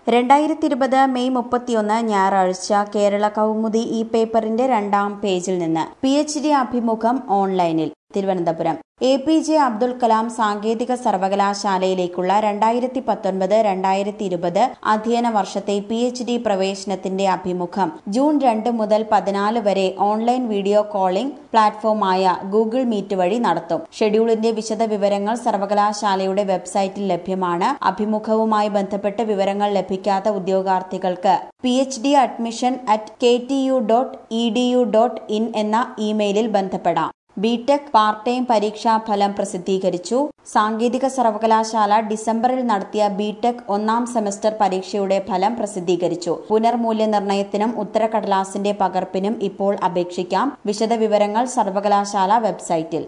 രണ്ടായിരത്തി ഇരുപത് മെയ് മുപ്പത്തിയൊന്ന് ഞായറാഴ്ച കേരള കൗമുദി ഈ പേപ്പറിന്റെ രണ്ടാം പേജിൽ നിന്ന് പി എച്ച് ഡി അഭിമുഖം ഓൺലൈനിൽ Thiruvananthapuram A P J Abdul Kalam സാങ്കേതിക സർവകലാശാലയിലേക്കുള്ള രണ്ടായിരത്തി പത്തൊൻപത് രണ്ടായിരത്തി ഇരുപത് അധ്യയന വർഷത്തെ പി എച്ച് ഡി പ്രവേശനത്തിന്റെ അഭിമുഖം ജൂൺ രണ്ട് മുതൽ പതിനാല് വരെ ഓൺലൈൻ വീഡിയോ കോളിംഗ് പ്ലാറ്റ്ഫോമായ ഗൂഗിൾ മീറ്റ് വഴി നടത്തും ഷെഡ്യൂളിന്റെ വിശദ വിവരങ്ങൾ സർവകലാശാലയുടെ വെബ്സൈറ്റിൽ ലഭ്യമാണ് അഭിമുഖവുമായി ബന്ധപ്പെട്ട് വിവരങ്ങൾ ലഭിക്കാത്ത ഉദ്യോഗാർത്ഥികൾക്ക് P H D admission at K T U dot E D U dot in എന്ന ഇമെയിലിൽ ബന്ധപ്പെടാം ബിടെക് പാർട്ട് ടൈം പരീക്ഷാ ഫലം പ്രസിദ്ധീകരിച്ചു സാങ്കേതിക സർവകലാശാല ഡിസംബറിൽ നടത്തിയ ബിടെക് ഒന്നാം സെമസ്റ്റർ പരീക്ഷയുടെ ഫലം പ്രസിദ്ധീകരിച്ചു പുനർമൂല്യനിർണ്ണയത്തിനും ഉത്തരക്കടലാസിന്റെ പകർപ്പിനും ഇപ്പോൾ അപേക്ഷിക്കാം വിശദവിവരങ്ങൾ സർവകലാശാല വെബ്സൈറ്റിൽ